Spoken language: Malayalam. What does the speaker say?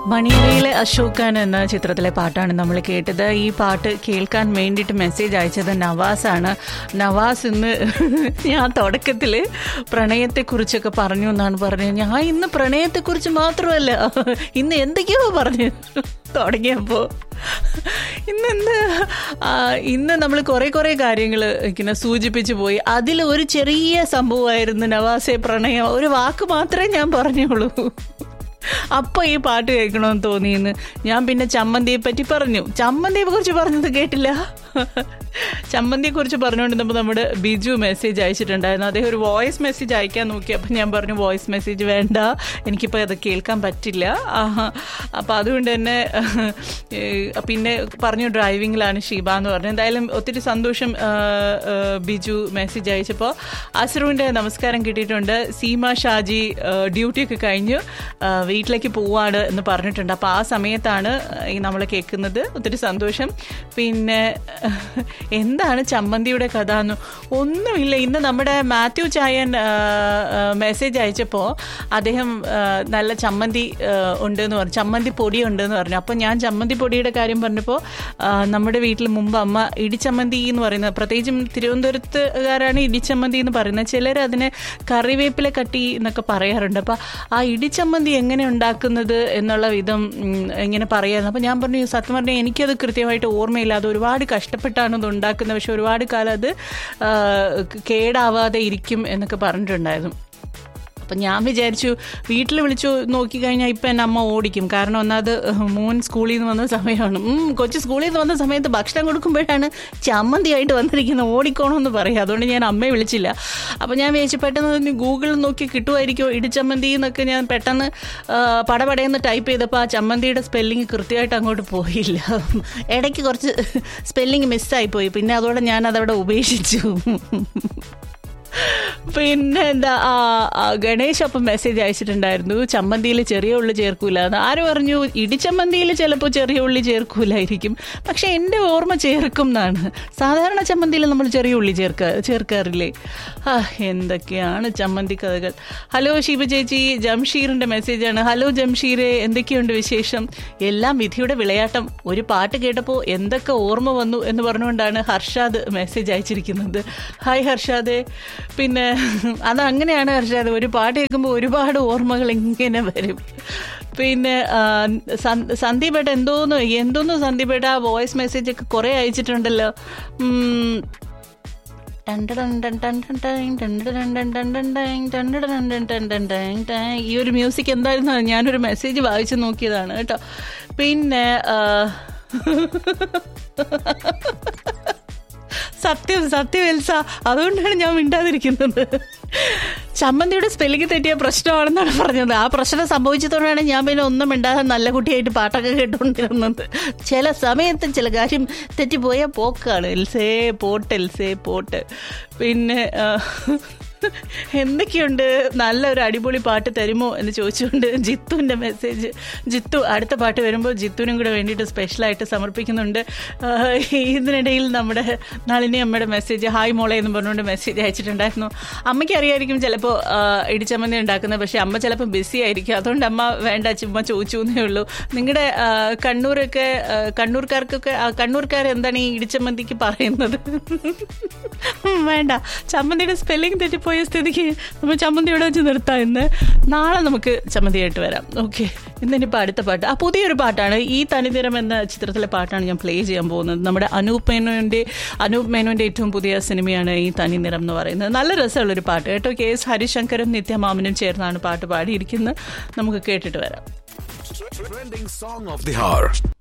മണിയറയിലെ അശോകൻ എന്ന ചിത്രത്തിലെ പാട്ടാണ് നമ്മൾ കേട്ടത് ഈ പാട്ട് കേൾക്കാൻ വേണ്ടിയിട്ട് മെസ്സേജ് അയച്ചത് നവാസാണ് നവാസ് ഇന്ന് ഞാൻ തുടക്കത്തിൽ പ്രണയത്തെക്കുറിച്ചൊക്കെ പറഞ്ഞു എന്നാണ് പറഞ്ഞത് ഞാൻ ഇന്ന് പ്രണയത്തെക്കുറിച്ച് മാത്രമല്ല ഇന്ന് എന്തൊക്കെയോ പറഞ്ഞു തുടങ്ങിയപ്പോൾ ഇന്ന് ഇന്ന് ആ, ഇന്ന് നമ്മൾ കുറേ കുറേ കാര്യങ്ങൾ ഇങ്ങനെ സൂചിപ്പിച്ചു പോയി അതിൽ ഒരു ചെറിയ സംഭവമായിരുന്നു നവാസെ പ്രണയം ഒരു വാക്ക് മാത്രമേ ഞാൻ പറഞ്ഞുള്ളൂ അപ്പൊ ഈ പാട്ട് കേൾക്കണമെന്ന് തോന്നിയെന്ന് ഞാൻ പിന്നെ ചമ്മന്തിയെ പറ്റി പറഞ്ഞു ചമ്മന്തിയെ കുറിച്ച് പറഞ്ഞത് കേട്ടില്ല ചമ്മന്തിയെ കുറിച്ച് പറഞ്ഞുകൊണ്ടിരുന്നപ്പോൾ നമ്മുടെ ബിജു മെസ്സേജ് അയച്ചിട്ടുണ്ടായിരുന്നു അദ്ദേഹം ഒരു വോയിസ് മെസ്സേജ് അയക്കാൻ നോക്കി അപ്പം ഞാൻ പറഞ്ഞു വോയിസ് മെസ്സേജ് വേണ്ട എനിക്കിപ്പോൾ അത് കേൾക്കാൻ പറ്റില്ല അപ്പം അതുകൊണ്ട് തന്നെ ഏഹ്, പിന്നെ പറഞ്ഞു ഡ്രൈവിങ്ങിലാണ് ഷീബ എന്ന് പറഞ്ഞു എന്തായാലും ഒത്തിരി സന്തോഷം ആ, ആ, ബിജു മെസ്സേജ് അയച്ചപ്പോൾ അസ്രുവിൻ്റെ നമസ്കാരം കിട്ടിയിട്ടുണ്ട് സീമ ഷാജി ഡ്യൂട്ടിയൊക്കെ കഴിഞ്ഞു ആ, വീട്ടിലേക്ക് പോവാണ് എന്ന് പറഞ്ഞിട്ടുണ്ട് അപ്പോൾ ആ സമയത്താണ് ഈ നമ്മൾ കേൾക്കുന്നത് ഒത്തിരി സന്തോഷം പിന്നെ എന്താണ് ചമ്മന്തിയുടെ കഥ എന്ന് ഒന്നുമില്ല ഇന്ന് നമ്മുടെ മാത്യു ചായൻ മെസ്സേജ് അയച്ചപ്പോൾ അദ്ദേഹം ആ, നല്ല ചമ്മന്തി ആ, ഉണ്ടെന്ന് പറഞ്ഞു ചമ്മന്തി പൊടി ഉണ്ടെന്ന് പറഞ്ഞു അപ്പോൾ ഞാൻ ചമ്മന്തി പൊടിയുടെ കാര്യം പറഞ്ഞപ്പോൾ ആ, നമ്മുടെ വീട്ടിൽ മുമ്പ് അമ്മ ഇടിച്ചമ്മന്തി എന്ന് പറയുന്നത് പ്രത്യേകിച്ചും തിരുവനന്തപുരത്തുകാരാണ് ഇടിച്ചമ്മന്തി എന്ന് പറയുന്നത് ചിലർ അതിനെ കറിവേപ്പില കട്ടി എന്നൊക്കെ പറയാറുണ്ട് അപ്പോൾ ആ ഇടിച്ചമ്മന്തി എങ്ങനെ ഉണ്ടാക്കുന്നത് എന്നുള്ള വിധം ഉം, ഇങ്ങനെ പറയായിരുന്നു അപ്പോൾ ഞാൻ പറഞ്ഞു സത്യം പറഞ്ഞാൽ എനിക്കത് കൃത്യമായിട്ട് ഓർമ്മയില്ല അത് ഒരുപാട് കഷ്ടപ്പെട്ടാണ് അത് ഉണ്ടാക്കുന്നത് പക്ഷെ ഒരുപാട് കാലം അത് ആ, കേടാവാതെ ഇരിക്കും എന്നൊക്കെ പറഞ്ഞിട്ടുണ്ടായിരുന്നു അപ്പം ഞാൻ വിചാരിച്ചു വീട്ടിൽ വിളിച്ചു നോക്കിക്കഴിഞ്ഞാൽ ഇപ്പം എൻ്റെ അമ്മ ഓടിക്കും കാരണം ഒന്നാമത് മോൻ സ്കൂളിൽ നിന്ന് വന്ന സമയമാണ് ഉം, കൊച്ചു സ്കൂളിൽ നിന്ന് വന്ന സമയത്ത് ഭക്ഷണം കൊടുക്കുമ്പോഴാണ് ചമ്മന്തിയായിട്ട് വന്നിരിക്കുന്നത് ഓടിക്കോണമെന്ന് പറയും അതുകൊണ്ട് ഞാൻ അമ്മയെ വിളിച്ചില്ല അപ്പം ഞാൻ വിചാരിച്ചു പെട്ടെന്ന് ഒന്ന് ഗൂഗിളിൽ നോക്കി കിട്ടുമായിരിക്കുമോ ഇടിച്ചമ്മന്തി എന്നൊക്കെ ഞാൻ പെട്ടെന്ന് ആ, പടപടയെന്ന് ടൈപ്പ് ചെയ്തപ്പോൾ ആ ചമ്മന്തിയുടെ സ്പെല്ലിങ് കൃത്യമായിട്ട് അങ്ങോട്ട് പോയില്ല ഇടയ്ക്ക് കുറച്ച് സ്പെല്ലിങ് മിസ്സായി പോയി പിന്നെ അതോടെ ഞാൻ അതവിടെ ഉപേക്ഷിച്ചു പിന്നെ എന്താ ആ, ആ, ഗണേഷ് അപ്പം മെസ്സേജ് അയച്ചിട്ടുണ്ടായിരുന്നു ചമ്മന്തിയിൽ ചെറിയ ഉള്ളി ചേർക്കൂല എന്ന് ആര് പറഞ്ഞു ഇടിച്ചമ്മന്തിയിൽ ചിലപ്പോൾ ചെറിയ ഉള്ളി ചേർക്കൂലായിരിക്കും പക്ഷെ എൻ്റെ ഓർമ്മ ചേർക്കും എന്നാണ് സാധാരണ ചമ്മന്തിയിൽ നമ്മൾ ചെറിയ ഉള്ളി ചേർക്ക ചേർക്കാറില്ലേ ആ എന്തൊക്കെയാണ് ചമ്മന്തി കഥകൾ ഹലോ ശിവ ചേച്ചി ജംഷീറിൻ്റെ മെസ്സേജാണ് ഹലോ ജംഷീറെ എന്തൊക്കെയുണ്ട് വിശേഷം എല്ലാം വിധിയുടെ വിളയാട്ടം ഒരു പാട്ട് കേട്ടപ്പോൾ എന്തൊക്കെ ഓർമ്മ വന്നു എന്ന് പറഞ്ഞുകൊണ്ടാണ് ഹർഷാദ് മെസ്സേജ് അയച്ചിരിക്കുന്നത് ഹായ് ഹർഷാദേ പിന്നെ അത് അങ്ങനെയാണ് ഹർഷാദ് ഒരു പാട്ട് കേൾക്കുമ്പോൾ ഒരുപാട് ഓർമ്മകൾ ഇങ്ങനെ വരും പിന്നെ ആ, സന്- സന്ദീപേട്ട എന്തോന്ന് എന്തോന്ന് സന്ദീപേട്ട ആ വോയിസ് മെസ്സേജ് ഒക്കെ കുറേ അയച്ചിട്ടുണ്ടല്ലോ ഉം, ടണ്ടടൻ ടൻ ടൻ ടൻ ടൻ ടണ്ടടൻ ടൻ ടൻ ടൻ ടൻ ടണ്ടടൻ ടൻ ടൻ ടൻ ടൻ ടൻ. ഈ ഒരു മ്യൂസിക് എന്തായിരുന്നു ഞാനൊരു മെസ്സേജ് വായിച്ചു നോക്കിയതാണ് കേട്ടോ പിന്നെ ആ, സത്യം സത്യം എൽസ അതുകൊണ്ടാണ് ഞാൻ മിണ്ടാതിരിക്കുന്നത് ചമ്മന്തിയുടെ സ്പെല്ലിംഗ് തെറ്റിയ പ്രശ്നമാണെന്നാണ് പറഞ്ഞത് ആ പ്രശ്നം സംഭവിച്ചതോടെയാണ് ഞാൻ പിന്നെ ഒന്നും മിണ്ടാതെ നല്ല കുട്ടിയായിട്ട് പാട്ടൊക്കെ കേട്ടുകൊണ്ടിരുന്നത് ചില സമയത്ത് ചില കാര്യം തെറ്റിപ്പോയ പോക്കാണ് എൽസേ പോട്ട് എൽസേ പോട്ട് പിന്നെ ആ, എന്തൊക്കെയുണ്ട് നല്ലൊരു അടിപൊളി പാട്ട് തരുമോ എന്ന് ചോദിച്ചുകൊണ്ട് ജിത്തുവിൻ്റെ മെസ്സേജ് ജിത്തു അടുത്ത പാട്ട് വരുമ്പോൾ ജിത്തുവിനും കൂടെ വേണ്ടിയിട്ട് സ്പെഷ്യലായിട്ട് സമർപ്പിക്കുന്നുണ്ട് ആ, ഇതിനിടയിൽ നമ്മുടെ നളിനി അമ്മയുടെ മെസ്സേജ് ഹായ് മോളെ എന്ന് പറഞ്ഞുകൊണ്ട് മെസ്സേജ് അയച്ചിട്ടുണ്ടായിരുന്നു അമ്മയ്ക്ക് അറിയായിരിക്കും ചിലപ്പോൾ ഇടിച്ചമ്മന്തി ഉണ്ടാക്കുന്നത് പക്ഷേ അമ്മ ചിലപ്പോൾ ബിസി ആയിരിക്കും അതുകൊണ്ട് അമ്മ വേണ്ട ചുമ്മാ ചോദിച്ചു എന്നേ ഉള്ളൂ നിങ്ങളുടെ ആ, കണ്ണൂരൊക്കെ ആ, കണ്ണൂർക്കാർക്കൊക്കെ ആ, കണ്ണൂർക്കാർ എന്താണ് ഈ ഇടിച്ചമ്മന്തിക്ക് പറയുന്നത് ഉം, വേണ്ട ചമ്മന്തിയുടെ സ്പെല്ലിംഗ് തെറ്റിപ്പോയ സ്ഥിതിക്ക് നമ്മൾ ചമ്മന്തിയോടെ വെച്ച് നിർത്താം ഇന്ന് നാളെ നമുക്ക് ചമ്മന്തിയായിട്ട് വരാം ഓക്കെ ഇന്നിപ്പോൾ അടുത്ത പാട്ട് ആ പുതിയൊരു പാട്ടാണ് ഈ തനിനിറം എന്ന ചിത്രത്തിലെ പാട്ടാണ് ഞാൻ പ്ലേ ചെയ്യാൻ പോകുന്നത് നമ്മുടെ അനൂപ് മേനോൻ്റെ അനൂപ് മേനോൻ്റെ ഏറ്റവും പുതിയ സിനിമയാണ് ഈ തനിനിറം എന്ന് പറയുന്നത് നല്ല രസമുള്ളൊരു പാട്ട് കേട്ടോ കെ എസ് ഹരിശങ്കറും നിത്യമാമനും ചേർന്നാണ് പാട്ട് പാടിയിരിക്കുന്നത് നമുക്ക് കേട്ടിട്ട് വരാം Trending song of the hour.